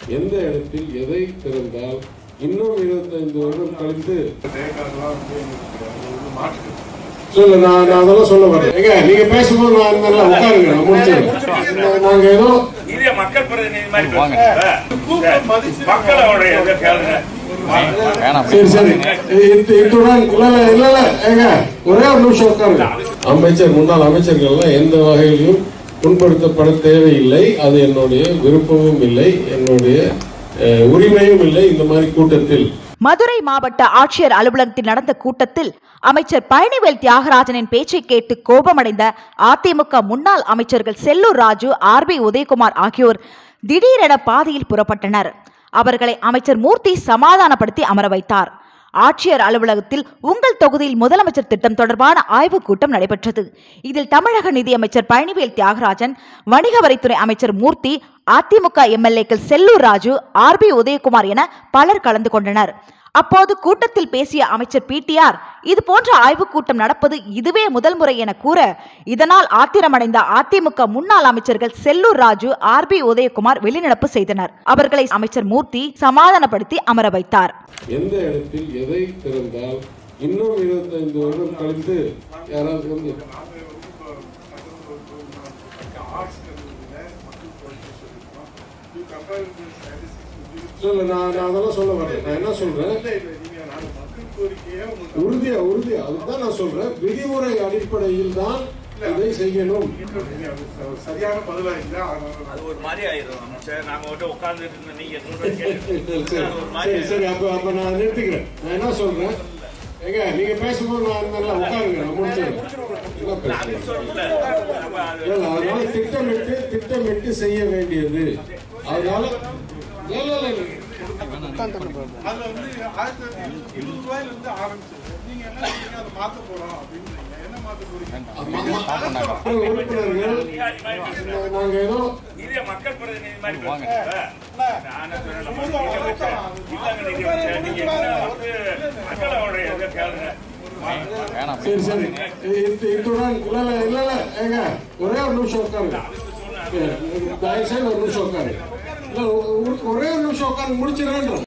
எந்த இடத்தில் எதை திறந்தால் இன்னும் இருபத்தைந்து வருடம் கழித்து இல்ல நான் நான் அதெல்லாம் சொல்ல வரேன் ஏங்க நீங்க பேசும்போது நான் இந்த மாதிரி உட்காருங்க நான் முடிச்சிடுறேன். நாங்க ஏதோ இதே மக்கள் பிரதிநிதி மாதிரி பேசுங்க மக்களோட இதை கேளுங்க சரி சரி இது- இத்துடன் இல்ல இல்ல இல்ல இல்ல ஏங்க ஒரே ஒரு நிமிஷம் உட்காருங்க அமைச்சர் முன்னாள் அமைச்சர்கள் எல்லாம் எந்த வகையிலும் புண்படுத்தப்பட தேவையில்லை அது என்னுடைய விருப்பமும் இல்லை என்னுடைய அஹ், உரிமையும் இல்லை இந்த மாதிரி கூட்டத்தில் மதுரை மாவட்ட ஆட்சியர் அலுவலகத்தில் நடந்த கூட்டத்தில் அமைச்சர் பழனிவேல் தியாகராஜனின் பேச்சை கேட்டு கோபமடைந்த அதிமுக முன்னாள் அமைச்சர்கள் செல்லூர் ராஜு ஆர் பி உதயகுமார் ஆகியோர் திடீரென பாதையில் புறப்பட்டனர் அவர்களை அமைச்சர் மூர்த்தி சமாதானப்படுத்தி அமர வைத்தார் ஆட்சியர் அலுவலகத்தில் உங்கள் தொகுதியில் முதலமைச்சர் திட்டம் தொடர்பான ஆய்வுக் கூட்டம் நடைபெற்றது இதில் தமிழக நிதியமைச்சர் பழனிவேல் தியாகராஜன் வணிக வரித்துறை அமைச்சர் மூர்த்தி அதிமுக எம்எல்ஏக்கள் செல்லூர் ராஜு ஆர் பி உதயகுமார் என பலர் கலந்து கொண்டனர் அப்போது கூட்டத்தில் பேசிய அமைச்சர் பிடிஆர் இது போன்ற ஆய்வுக் கூட்டம் நடப்பது இதுவே முதல் முறை என கூற இதனால் ஆத்திரமடைந்த அதிமுக முன்னாள் அமைச்சர்கள் செல்லூர் ராஜு ஆர் பி உதயகுமார் வெளிநடப்பு செய்தனர் அவர்களை அமைச்சர் மூர்த்தி சமாதானப்படுத்தி அமர வைத்தார் எந்த இடத்தில் எதை திறந்தால் இன்னும் இருபத்தைந்து வருடம் கழித்து யாராவது வந்து இல்ல, இல்ல, நான் நான் அதெல்லாம் சொல்ல வரேன் நான் என்ன சொல்றேன் உறுதியா உறுதியா அதுதான் நான் சொல்றேன் விதிமுறை அடிப்படையில் தான் இதை செய்யணும் சரியான பதிலா இல்ல அது ஒரு மாதிரி ஆயிரும் சரி நாங்க வந்து உட்கார்ந்துட்டு இருந்த நீங்க சொல்றது கேட்டு சரி, அது ஒரு மாதிரி சரி சரி அப்ப அப்ப நான் நிறுத்திக்கிறேன் நான் என்ன சொல்றேன் ஏங்க நீங்க பேசும்போது நான் இந்த மாதிரி உட்காருங்க நான் முடிச்சிடுறேன் என்ன பேசுறீங்க? சொல்லல அப்ப அது இல்ல, அதனால திட்டமிட்டு திட்டமிட்டு செய்ய வேண்டியது அதனால இல்ல, இல்ல, இல்ல, இல்ல. அதுல வந்து ஆயிரத்தி தொள்ளாயிரத்தி இருபது ரூபாயில இருந்து ஆரம்பிச்சது நீங்க என்ன சொல்றீங்க அதை மாத்த போறோம் அப்படின்றீங்க என்ன மாத்த போறீங்க உறுப்பினர்கள் நா- நாங்க ஏதோ இதே மக்கள் பிரதிநிதி மாதிரி பேசுங்க நானே சொல்லல இல்லங்க நீங்க நீங்க என்ன வந்து மக்களோட இதை கேளுங்க சரி சரி இது- இத்துடன் இல்ல இல்ல இல்ல இல்ல ஏங்க ஒரே ஒரு நிமிஷம் உட்காருங்க தயவு செய்து ஒரு நிமிஷம் உட்காருங்க இல்ல ஒ- ஒ- ஒரே ஒரு நிமிஷம் உட்காருங்க முடிச்சிடறேன்